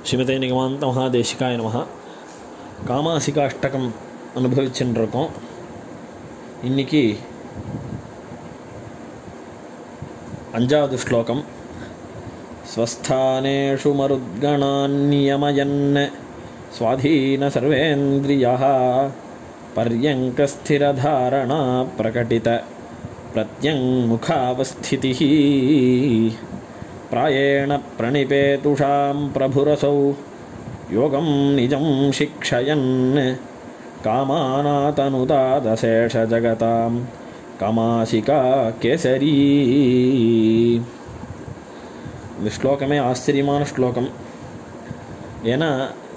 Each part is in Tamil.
ஸ்ரீமதே நிகமாந்த மகாதேசிகாய நமஹ காமாசிகாஷ்டகம் அனுபவிச்சுன்னு இருக்கோம் இன்னைக்கு அஞ்சாவது ஸ்லோகம் ஸ்வஸ்தானேஷு மருத்கணான் நியமயன் சுவாதீன சர்வேந்திரியா பர்யங்கஸ்திரதாரணா பிரகட்டித प्रत्यङ्मुखावस्थितिः प्रायेण प्रणिपेतुषां प्रभुरसौ योगं निजं शिक्षयन् कामानातनुदादशेषजगतां கமாசிகா கேசரி இந்த ஸ்லோகமே ஆச்சரியமான ஸ்லோகம் ஏன்னா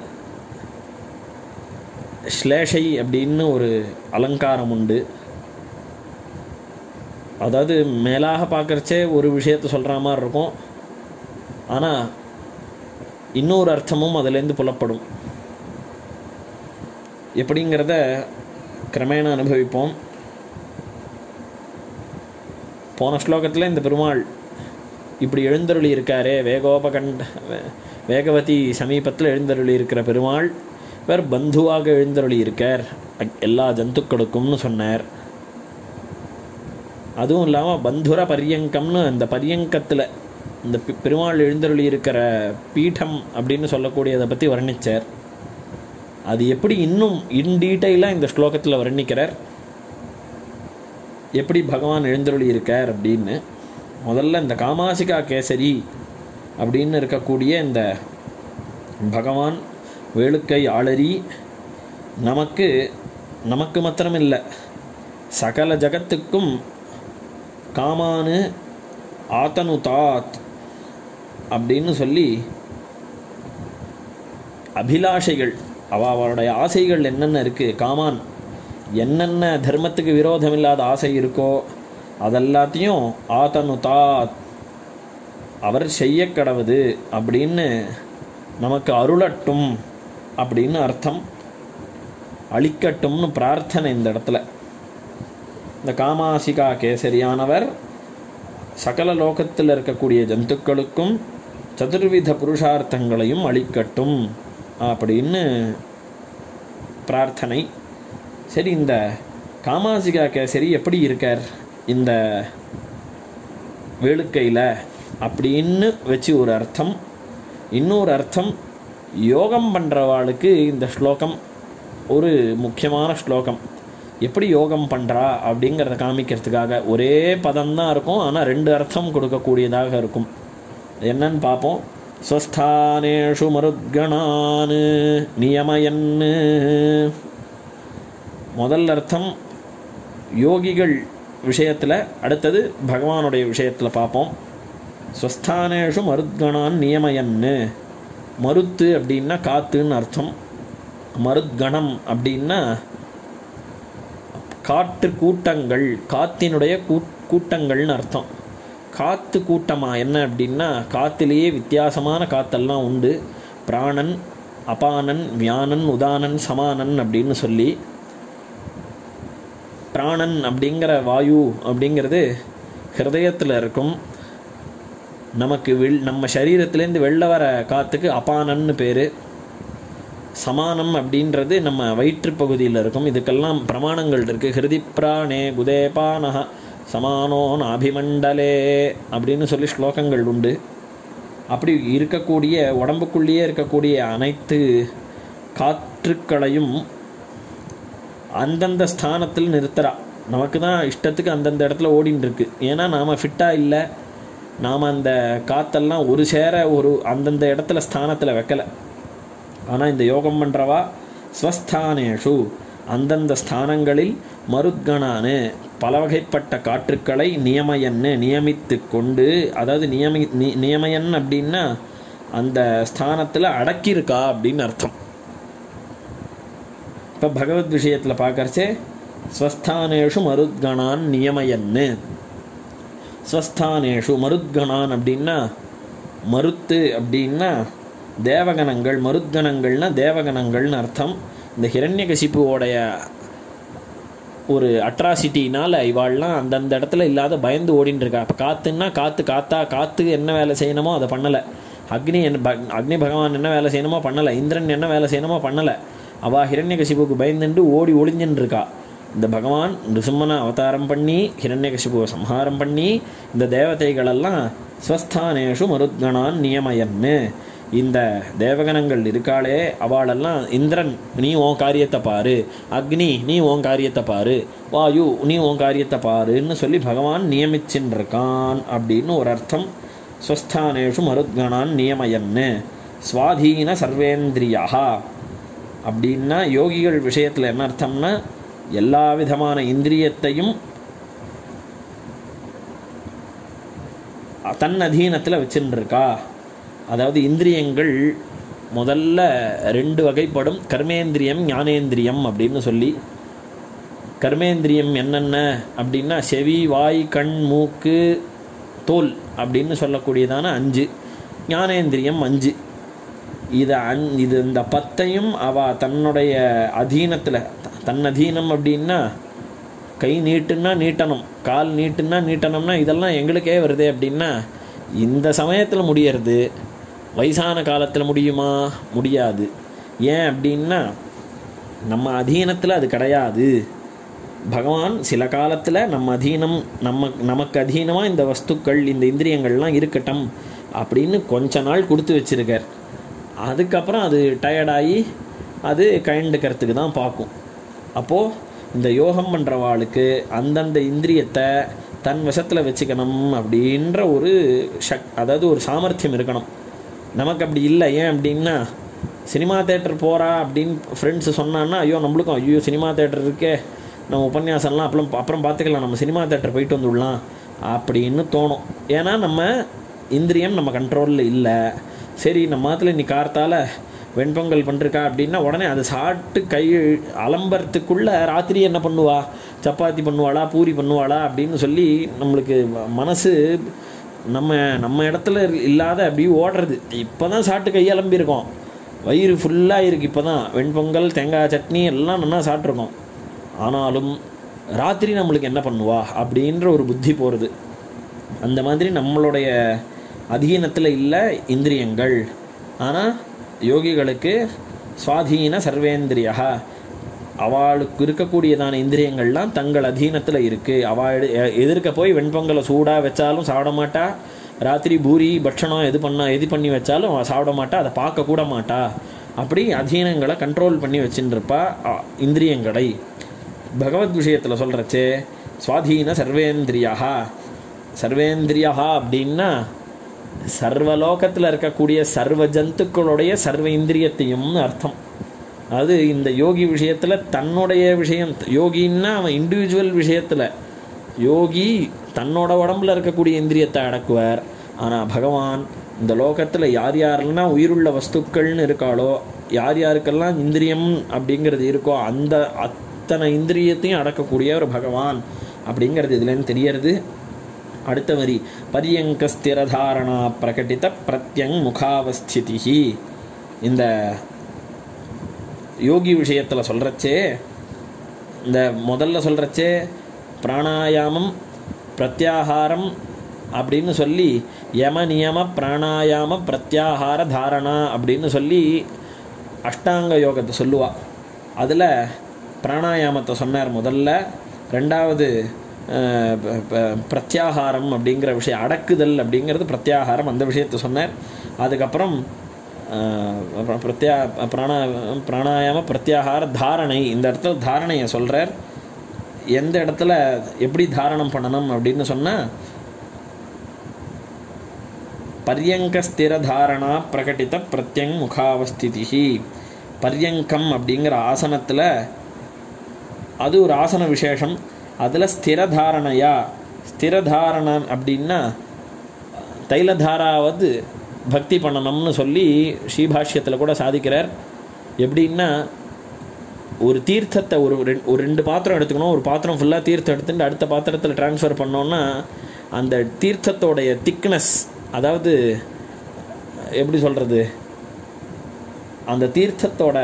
ஸ்லேஷை அப்படின்னு ஒரு அலங்காரம் உண்டு அதாவது மேலாக பார்க்குறச்சே ஒரு விஷயத்த சொல்கிற மாதிரி இருக்கும் ஆனால் இன்னொரு அர்த்தமும் அதுலேருந்து புலப்படும் எப்படிங்கிறத கிரமேண அனுபவிப்போம் போன ஸ்லோகத்தில் இந்த பெருமாள் இப்படி எழுந்தருளி இருக்காரே வேகோபகண்ட வேகவதி சமீபத்தில் எழுந்தருளி இருக்கிற பெருமாள் இவர் பந்துவாக எழுந்தருளி இருக்கார் எல்லா ஜந்துக்களுக்கும்னு சொன்னார் அதுவும் இல்லாமல் பந்துர பரியங்கம்னு அந்த பரியங்கத்தில் இந்த பெருமாள் எழுந்தருளி இருக்கிற பீடம் அப்படின்னு சொல்லக்கூடியதை பற்றி வர்ணித்தார் அது எப்படி இன்னும் இன் டீட்டெயிலாக இந்த ஸ்லோகத்தில் வர்ணிக்கிறார் எப்படி பகவான் எழுந்தருளி இருக்கார் அப்படின்னு முதல்ல இந்த காமாசிகா கேசரி அப்படின்னு இருக்கக்கூடிய இந்த பகவான் வேளுக்கை ஆளரி நமக்கு நமக்கு மாத்திரம் இல்லை சகல ஜகத்துக்கும் காமானு ஆத்தனுதாத் அப்படின்னு சொல்லி அபிலாஷைகள் அவ அவளுடைய ஆசைகள் என்னென்ன இருக்குது காமான் என்னென்ன தர்மத்துக்கு விரோதம் இல்லாத ஆசை இருக்கோ அதெல்லாத்தையும் ஆத்தனுதாத் அவர் செய்ய கடவுது அப்படின்னு நமக்கு அருளட்டும் அப்படின்னு அர்த்தம் அழிக்கட்டும்னு பிரார்த்தனை இந்த இடத்துல இந்த காமாசிகா கேசரியானவர் சகல லோகத்தில் இருக்கக்கூடிய ஜந்துக்களுக்கும் சதுர்வித புருஷார்த்தங்களையும் அளிக்கட்டும் அப்படின்னு பிரார்த்தனை சரி இந்த காமாசிகா கேசரி எப்படி இருக்கார் இந்த வேளுக்கையில் அப்படின்னு வச்சு ஒரு அர்த்தம் இன்னொரு அர்த்தம் யோகம் பண்ணுறவாளுக்கு இந்த ஸ்லோகம் ஒரு முக்கியமான ஸ்லோகம் எப்படி யோகம் பண்ணுறா அப்படிங்கிறத காமிக்கிறதுக்காக ஒரே பதம் தான் இருக்கும் ஆனால் ரெண்டு அர்த்தம் கொடுக்கக்கூடியதாக இருக்கும் என்னன்னு பார்ப்போம் ஸ்வஸ்தானேஷு மருத்கணான் நியமயன்னு முதல் அர்த்தம் யோகிகள் விஷயத்தில் அடுத்தது பகவானுடைய விஷயத்தில் பார்ப்போம் ஸ்வஸ்தானேஷு மருத்கணான் நியமயன்னு மருத்து அப்படின்னா காத்துன்னு அர்த்தம் மருத்கணம் அப்படின்னா காற்று கூட்டங்கள் காத்தினுடைய கூட்டங்கள்னு அர்த்தம் காற்று கூட்டமா என்ன அப்படின்னா காத்திலேயே வித்தியாசமான காத்தெல்லாம் உண்டு பிராணன் அபானன் வியானன் உதானன் சமானன் அப்படின்னு சொல்லி பிராணன் அப்படிங்கிற வாயு அப்படிங்கிறது ஹிருதயத்தில் இருக்கும் நமக்கு வெள் நம்ம சரீரத்துலேருந்து வெளில வர காற்றுக்கு அபானன்னு பேர் சமானம் அப்படின்றது நம்ம வயிற்று பகுதியில் இருக்கும் இதுக்கெல்லாம் பிரமாணங்கள் இருக்குது ஹிருதி பிராணே குதேபானஹ சமானோ நாபிமண்டலே அப்படின்னு சொல்லி ஸ்லோகங்கள் உண்டு அப்படி இருக்கக்கூடிய உடம்புக்குள்ளேயே இருக்கக்கூடிய அனைத்து காற்றுக்களையும் அந்தந்த ஸ்தானத்தில் நிறுத்துறா நமக்கு தான் இஷ்டத்துக்கு அந்தந்த இடத்துல ஓடின்னு இருக்கு ஏன்னா நாம் ஃபிட்டாக இல்லை நாம் அந்த காற்றெல்லாம் ஒரு சேர ஒரு அந்தந்த இடத்துல ஸ்தானத்தில் வைக்கலை ஆனால் இந்த யோகம் பண்ணுறவா ஸ்வஸ்தானேஷு அந்தந்த ஸ்தானங்களில் மருத்கணானு பல வகைப்பட்ட காற்றுக்களை நியமயன்னு நியமித்து கொண்டு அதாவது நியமி நியமயன் அப்படின்னா அந்த ஸ்தானத்தில் அடக்கியிருக்கா அப்படின்னு அர்த்தம் இப்போ பகவத் விஷயத்தில் பார்க்கறச்சே ஸ்வஸ்தானேஷு மருத்கணான் நியமயன்னு ஸ்வஸ்தானேஷு மருத்கணான் அப்படின்னா மருத்து அப்படின்னா தேவகணங்கள் மருத்கணங்கள்னா தேவகணங்கள்னு அர்த்தம் இந்த ஹிரண்யகசிப்புவோடைய ஒரு அட்ராசிட்டினால் இவாள்லாம் அந்தந்த இடத்துல இல்லாத பயந்து ஓடின்னு இருக்கா இப்போ காற்றுன்னா காற்று காத்தா காற்று என்ன வேலை செய்யணுமோ அதை பண்ணலை அக்னி என்ன பக்- அக்னி பகவான் என்ன வேலை செய்யணுமோ பண்ணலை இந்திரன் என்ன வேலை செய்யணுமோ பண்ணலை அவள் ஹிரண்யகசிபுக்கு பயந்துண்டு ஓடி ஒளிஞ்சுன்னு இருக்கா இந்த பகவான் நிருசிம்மனை அவதாரம் பண்ணி ஹிரண்யகசிபுவை சம்ஹாரம் பண்ணி இந்த தேவதைகளெல்லாம் ஸ்வஸ்தானேஷு மருத்கணான் நியமயன்னு இந்த தேவகணங்கள் இருக்காளே அவளெல்லாம் இந்திரன் நீ உன் காரியத்தை பாரு அக்னி நீ உன் காரியத்தை பாரு வாயு நீ உன் காரியத்தை பாருன்னு சொல்லி பகவான் நியமிச்சின்னு இருக்கான் அப்படின்னு ஒரு அர்த்தம் ஸ்வஸ்தானேஷு மருத்கணான் நியமயன்னு சுவாதீன சர்வேந்திரியா அப்படின்னா யோகிகள் விஷயத்தில் என்ன அர்த்தம்னா எல்லா விதமான இந்திரியத்தையும் தன் அதீனத்தில் வச்சுட்டு இருக்கா அதாவது இந்திரியங்கள் முதல்ல ரெண்டு வகைப்படும் கர்மேந்திரியம் ஞானேந்திரியம் அப்படின்னு சொல்லி கர்மேந்திரியம் என்னென்ன அப்படின்னா செவி வாய் கண் மூக்கு தோல் அப்படின்னு சொல்லக்கூடியதான அஞ்சு ஞானேந்திரியம் அஞ்சு இதை அந் இது இந்த பத்தையும் அவ தன்னுடைய அதீனத்தில் தன் அதீனம் அப்படின்னா கை நீட்டுன்னா நீட்டணும் கால் நீட்டுன்னா நீட்டணும்னா இதெல்லாம் எங்களுக்கே வருது அப்படின்னா இந்த சமயத்தில் முடியறது வயசான காலத்தில் முடியுமா முடியாது ஏன் அப்படின்னா நம்ம அதீனத்தில் அது கிடையாது பகவான் சில காலத்தில் நம்ம அதீனம் நம்ம நமக்கு அதீனமாக இந்த வஸ்துக்கள் இந்த இந்திரியங்கள்லாம் இருக்கட்டும் அப்படின்னு கொஞ்ச நாள் கொடுத்து வச்சிருக்கார் அதுக்கப்புறம் அது டயர்டாகி அது கைண்டுக்கிறதுக்கு தான் பார்க்கும் அப்போது இந்த யோகம் பண்ணுறவாளுக்கு அந்தந்த இந்திரியத்தை தன் வசத்தில் வச்சுக்கணும் அப்படின்ற ஒரு ஷக் அதாவது ஒரு சாமர்த்தியம் இருக்கணும் நமக்கு அப்படி இல்லை ஏன் அப்படின்னா சினிமா தேட்டர் போகிறா அப்படின்னு ஃப்ரெண்ட்ஸ் சொன்னான்னா ஐயோ நம்மளுக்கும் ஐயோ சினிமா தேட்டர் இருக்கே நம்ம உபன்யாசம்லாம் அப்புறம் அப்புறம் பார்த்துக்கலாம் நம்ம சினிமா தேட்டர் போயிட்டு வந்துடலாம் அப்படின்னு தோணும் ஏன்னா நம்ம இந்திரியம் நம்ம கண்ட்ரோலில் இல்லை சரி நம்ம மாத்தில் இன்னைக்கு கார்த்தால வெண்பொங்கல் பண்ணிருக்கா அப்படின்னா உடனே அதை சாப்பிட்டு கை அலம்புறதுக்குள்ளே ராத்திரி என்ன பண்ணுவா சப்பாத்தி பண்ணுவாளா பூரி பண்ணுவாளா அப்படின்னு சொல்லி நம்மளுக்கு மனசு நம்ம நம்ம இடத்துல இல்லாத அப்படியே ஓடுறது இப்போ தான் சாப்பிட்டு கையலம்பியிருக்கோம் வயிறு ஃபுல்லாக இருக்குது இப்போ தான் வெண்பொங்கல் தேங்காய் சட்னி எல்லாம் நல்லா சாப்பிட்ருக்கோம் ஆனாலும் ராத்திரி நம்மளுக்கு என்ன பண்ணுவா அப்படின்ற ஒரு புத்தி போகிறது அந்த மாதிரி நம்மளுடைய அதீனத்தில் இல்லை இந்திரியங்கள் ஆனால் யோகிகளுக்கு சுவாதீன சர்வேந்திரியா அவளுக்கு இருக்கக்கூடியதான இந்திரியங்கள்லாம் தங்கள் அதீனத்தில் இருக்குது அவள் எ- எதிர்க்க போய் வெண்பொங்கலை சூடாக வச்சாலும் சாப்பிட மாட்டா ராத்திரி பூரி பட்சணம் எது பண்ணா எது பண்ணி வச்சாலும் அவள் சாப்பிட மாட்டா அதை பார்க்க கூட மாட்டா அப்படி அதீனங்களை கண்ட்ரோல் பண்ணி வச்சுட்டு இருப்பா அ, இந்திரியங்களை பகவத் விஷயத்தில் சொல்கிறச்சே சுவாதீன சர்வேந்திரியா சர்வேந்திரியா அப்படின்னா சர்வலோகத்தில் இருக்கக்கூடிய சர்வ ஜந்துக்களுடைய சர்வ இந்திரியத்தையும்னு அர்த்தம் அது இந்த யோகி விஷயத்தில் தன்னுடைய விஷயம் யோகின்னா அவன் இண்டிவிஜுவல் விஷயத்தில் யோகி தன்னோட உடம்புல இருக்கக்கூடிய இந்திரியத்தை அடக்குவார் ஆனால் பகவான் இந்த லோகத்தில் யார் யாரெல்லாம் உயிருள்ள வஸ்துக்கள்னு இருக்காளோ யார் யாருக்கெல்லாம் இந்திரியம் அப்படிங்கிறது இருக்கோ அந்த அத்தனை இந்திரியத்தையும் அடக்கக்கூடிய ஒரு பகவான் அப்படிங்கிறது இதுலேருந்து தெரியறது அடுத்த வரி பரியங்க ஸ்திரதாரணா பிரகட்டித பிரத்யங் முகாவஸ்திதி இந்த யோகி விஷயத்தில் சொல்கிறச்சே இந்த முதல்ல சொல்கிறச்சே பிராணாயாமம் பிரத்யாகாரம் அப்படின்னு சொல்லி யம நியம பிராணாயாம பிரத்யாகார தாரணா அப்படின்னு சொல்லி அஷ்டாங்க யோகத்தை சொல்லுவா அதில் பிராணாயாமத்தை சொன்னார் முதல்ல ரெண்டாவது அஹ், ப- ப- பிரத்யாகாரம் அப்படிங்கிற விஷயம் அடக்குதல் அப்படிங்கிறது பிரத்யாகாரம் அந்த விஷயத்தை சொன்னார் அதுக்கப்புறம் அஹ், அப்புறம் பிரத்யா பிராணா பிராணாயாம பிரத்யாகார தாரணை இந்த இடத்துல தாரணையை சொல்கிறார் எந்த இடத்துல எப்படி தாரணம் பண்ணணும் அப்படின்னு சொன்னால் பர்யங்க ஸ்திர தாரணா பிரகட்டித பிரத்யங் முகாவஸ்திதி பர்யங்கம் அப்படிங்கிற ஆசனத்தில் அது ஒரு ஆசன விசேஷம் அதில் ஸ்திரதாரணையா ஸ்திரதாரணம் அப்படின்னா தைலதாராவது பக்தி பண்ணணும்னு சொல்லி ஸ்ரீபாஷ்யத்தில் கூட சாதிக்கிறார் எப்படின்னா ஒரு தீர்த்தத்தை ஒரு ரெண்- ஒரு ரெண்டு பாத்திரம் எடுத்துக்கணும் ஒரு பாத்திரம் ஃபுல்லாக தீர்த்தம் எடுத்துட்டு அடுத்த பாத்திரத்தில் ட்ரான்ஸ்ஃபர் பண்ணோன்னா அந்த தீர்த்தத்தோடைய திக்னஸ் அதாவது எப்படி சொல்கிறது அந்த தீர்த்தத்தோட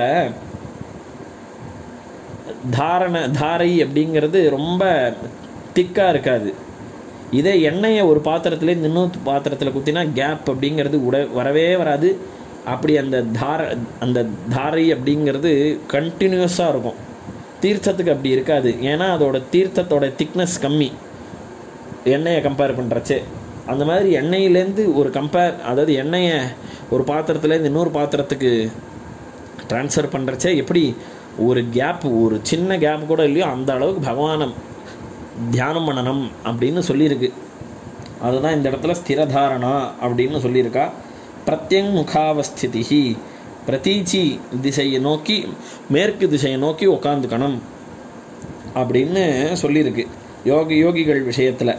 தாரண தாரை அப்படிங்கிறது ரொம்ப திக்காக இருக்காது இதே எண்ணெயை ஒரு பாத்திரத்துலேருந்து இன்னொரு பாத்திரத்தில் குத்தினா கேப் அப்படிங்கிறது உட வரவே வராது அப்படி அந்த தார அந்த தாரை அப்படிங்கிறது கண்டினியூஸாக இருக்கும் தீர்த்தத்துக்கு அப்படி இருக்காது ஏன்னா அதோட தீர்த்தத்தோட திக்னஸ் கம்மி எண்ணெயை கம்பேர் பண்ணுறச்சே அந்த மாதிரி எண்ணெயிலேருந்து ஒரு கம்பேர் அதாவது எண்ணெயை ஒரு பாத்திரத்துலேருந்து இன்னொரு பாத்திரத்துக்கு ட்ரான்ஸ்ஃபர் பண்ணுறச்சே எப்படி ஒரு கேப் ஒரு சின்ன கேப் கூட இல்லையோ அந்த அளவுக்கு பகவானை தியானம் பண்ணணும் அப்படின்னு சொல்லியிருக்கு அதுதான் இந்த இடத்துல ஸ்திரதாரணா அப்படின்னு சொல்லியிருக்கா பிரத்யங் முகாவஸ்திதி பிரதீச்சி திசையை நோக்கி மேற்கு திசையை நோக்கி உக்காந்துக்கணும் அப்படின்னு சொல்லியிருக்கு யோகி யோகிகள் விஷயத்தில்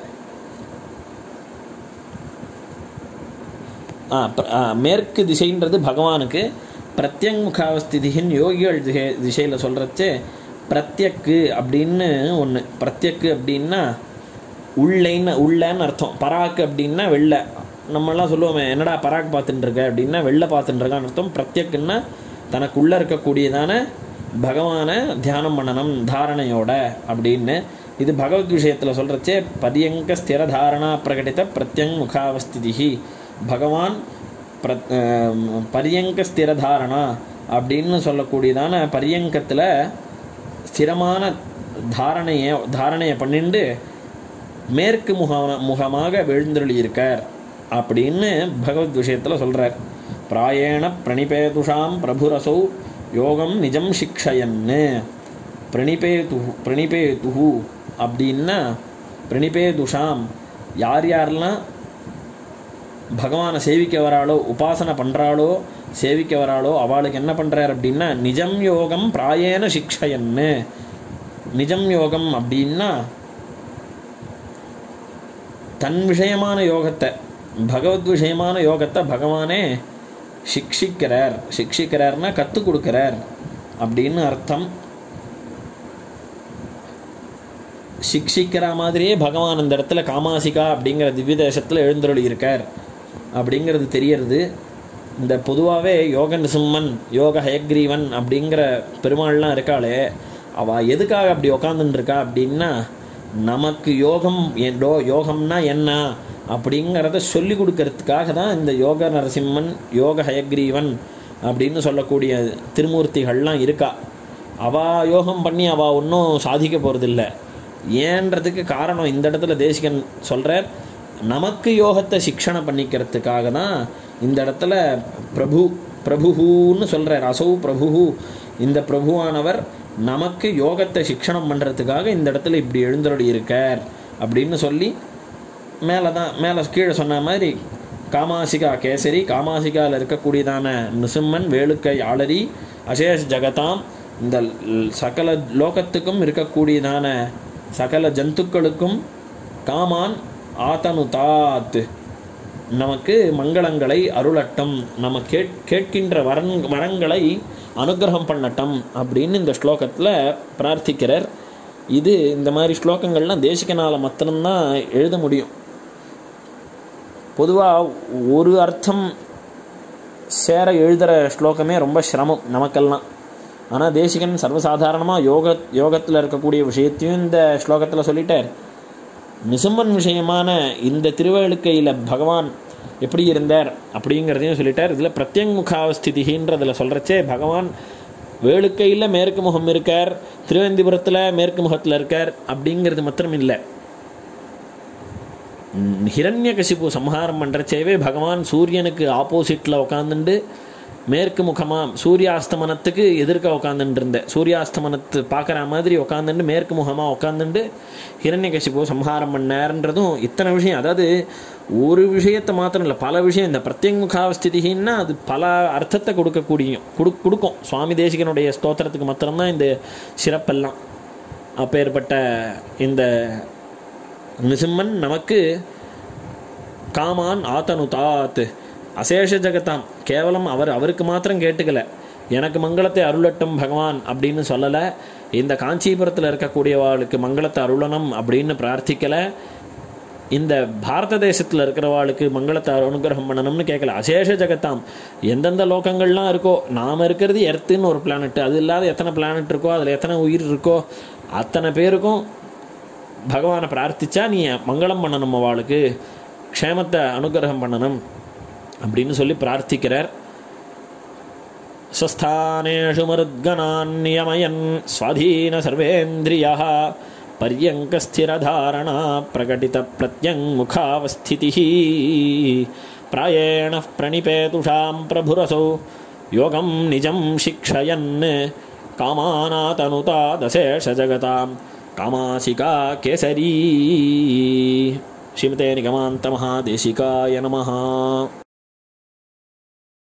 ஆ, பிர- ஆ, மேற்கு திசைன்றது பகவானுக்கு பிரத்யங் முகாவஸ்திதியின் யோகிகள் திசை திசையில் சொல்கிறச்சே பிரத்யக்கு அப்படின்னு ஒன்று பிரத்யக்கு அப்படின்னா உள்ளைன்னு உள்ளன்னு அர்த்தம் பராக்கு அப்படின்னா வெள்ளை நம்மலாம் சொல்லுவோமே என்னடா பராக் பார்த்துட்டு இருக்க அப்படின்னா வெள்ளை பார்த்துட்டு இருக்கான்னு அர்த்தம் பிரத்யக்குன்னா தனக்குள்ளே இருக்கக்கூடியதான பகவானை தியானம் பண்ணணும் தாரணையோட அப்படின்னு இது பகவத் விஷயத்தில் சொல்கிறச்சே பரியங்க ஸ்திர தாரணா பிரகடித பிரத்யங் முகாவஸ்திதிஹி பகவான் பிர பரியங்க ஸ்திர தாரணா அப்படின்னு சொல்லக்கூடியதான பரியங்கத்தில் ஸ்திரமான தாரணையை தாரணையை பண்ணிண்டு மேற்கு முக முகமாக எழுந்தருளியிருக்கார் அப்படின்னு பகவத் விஷயத்தில் சொல்கிறார் பிராயேண பிரணிபேதுஷாம் பிரபுரசௌ யோகம் நிஜம் சிக்ஷயன்னு பிரணிபேது பிரணிபேதுஹு அப்படின்னா பிரணிபேதுஷாம் யார் யாரெல்லாம் பகவானை சேவிக்க வராளோ உபாசனை பண்ணுறாளோ சேவிக்க வராளோ அவளுக்கு என்ன பண்ணுறார் அப்படின்னா நிஜம் யோகம் பிராயேன சிக்ஷயன்னு நிஜம் யோகம் அப்படின்னா தன் விஷயமான யோகத்தை பகவத் விஷயமான யோகத்தை பகவானே சிக்ஷிக்கிறார் சிக்ஷிக்கிறார்னா கற்றுக் கொடுக்கிறார் அப்படின்னு அர்த்தம் சிக்ஷிக்கிற மாதிரியே பகவான் இந்த இடத்துல காமாசிகா அப்படிங்கிற திவ்ய தேசத்தில் எழுந்தருளி இருக்கார் அப்படிங்கிறது தெரியறது இந்த பொதுவாகவே யோக நிசும்மன் யோக ஹயக்ரீவன் அப்படிங்கிற பெருமாள்லாம் இருக்காளே அவள் எதுக்காக அப்படி உக்காந்துட்டு இருக்கா அப்படின்னா நமக்கு யோகம் ஏண்டோ யோகம்னா என்ன அப்படிங்கிறத சொல்லி கொடுக்கறதுக்காக தான் இந்த யோக நரசிம்மன் யோக ஹயக்ரீவன் அப்படின்னு சொல்லக்கூடிய திருமூர்த்திகள்லாம் இருக்கா அவா யோகம் பண்ணி அவள் ஒன்றும் சாதிக்க போகிறதில்ல ஏன்றதுக்கு காரணம் இந்த இடத்துல தேசிகன் சொல்கிறார் நமக்கு யோகத்தை சிக்ஷணை பண்ணிக்கிறதுக்காக தான் இந்த இடத்துல பிரபு பிரபுன்னு சொல்கிறார் அசௌ பிரபு இந்த பிரபுவானவர் நமக்கு யோகத்தை சிக்ஷணம் பண்ணுறதுக்காக இந்த இடத்துல இப்படி எழுந்தருளி இருக்கார் அப்படின்னு சொல்லி மேலே தான் மேலே கீழே சொன்ன மாதிரி காமாசிகா கேசரி காமாசிகாவில் இருக்கக்கூடியதான நிசும்மன் வேலுக்கை ஆளரி அசேஷ் ஜகதாம் இந்த ல்- சகல லோகத்துக்கும் இருக்கக்கூடியதான சகல ஜந்துக்களுக்கும் காமான் ஆதனுதாத் நமக்கு மங்களங்களை அருளட்டும் நம்ம கேட் கேட்கின்ற வரன் வரங்களை அனுகிரகம் பண்ணட்டும் அப்படின்னு இந்த ஸ்லோகத்தில் பிரார்த்திக்கிறார் இது இந்த மாதிரி ஸ்லோகங்கள்லாம் தேசிகனால மாத்திரம்தான் எழுத முடியும் பொதுவாக ஒரு அர்த்தம் சேர எழுதுகிற ஸ்லோகமே ரொம்ப சிரமம் நமக்கெல்லாம் ஆனால் தேசிகன் சர்வசாதாரணமாக யோக யோகத்தில் இருக்கக்கூடிய விஷயத்தையும் இந்த ஸ்லோகத்தில் சொல்லிட்டார் நிசும்மன் விஷயமான இந்த திருவழுக்கையில் பகவான் எப்படி இருந்தார் அப்படிங்கிறதையும் சொல்லிட்டார் இதில் பிரத்யங்முகாவஸ்திதின்றதில் சொல்கிறச்சே பகவான் வேளுக்கையில் மேற்கு முகம் இருக்கார் திருவந்திபுரத்தில் மேற்கு முகத்தில் இருக்கார் அப்படிங்கிறது மாத்திரம் இல்லை ஹிரண்யகசிபு சம்ஹாரம் பண்ணுறச்சேவே பகவான் சூரியனுக்கு ஆப்போசிட்டில் உட்காந்துண்டு மேற்கு முகமாக சூரியாஸ்தமனத்துக்கு எதிர்க்க உட்காந்துட்டு இருந்த சூரியாஸ்தமனத்து பார்க்குற மாதிரி உட்காந்துட்டு மேற்கு முகமாக உட்காந்துட்டு ஹிரண்யகசிபு சம்ஹாரம் பண்ணார்ன்றதும் இத்தனை விஷயம் அதாவது ஒரு விஷயத்தை மாத்திரம் இல்லை பல விஷயம் இந்த பிரத்யங்முகாவஸ்திதின்னா அது பல அர்த்தத்தை கொடுக்கக்கூடிய கொடு கொடுக்கும் சுவாமி தேசிகனுடைய ஸ்தோத்திரத்துக்கு மாத்திரம்தான் இந்த சிறப்பெல்லாம் அப்பேற்பட்ட இந்த நிசிம்மன் நமக்கு காமான் ஆத்தனுதாத் அசேஷ ஜெகத்தாம் கேவலம் அவர் அவருக்கு மாத்திரம் கேட்டுக்கல எனக்கு மங்களத்தை அருளட்டும் பகவான் அப்படின்னு சொல்லலை இந்த காஞ்சிபுரத்தில் இருக்கக்கூடியவாளுக்கு மங்களத்தை அருளணும் அப்படின்னு பிரார்த்திக்கலை இந்த பாரத தேசத்தில் இருக்கிறவாளுக்கு மங்களத்தை அனுகிரகம் பண்ணணும்னு கேட்கல அசேஷ ஜெகத்தாம் எந்தெந்த லோகங்கள்லாம் இருக்கோ நாம் இருக்கிறது எர்த்துன்னு ஒரு பிளானட் அது இல்லாத எத்தனை பிளானட் இருக்கோ அதில் எத்தனை உயிர் இருக்கோ அத்தனை பேருக்கும் பகவானை பிரார்த்திச்சா நீ மங்களம் பண்ணணும் அவளுக்கு க்ஷேமத்தை அனுகிரகம் பண்ணணும் அப்படின்னு சொல்லி பிரார்த்திக்கிறார் स्वस्थानेषु मरुद्गणान् नियमयन् स्वाधीन सर्वेन्द्रियः पर्यङ्कस्थिरधारणा प्रकटितप्रत्यङ्मुखावस्थितिः प्रायेण प्रणिपेतुषां प्रभुरसौ योगं निजं शिक्षयन् कामानातनुता दशेषजगतां कामासिका केसरी श्रीमते निगमान्तमहादेशिकाय नमः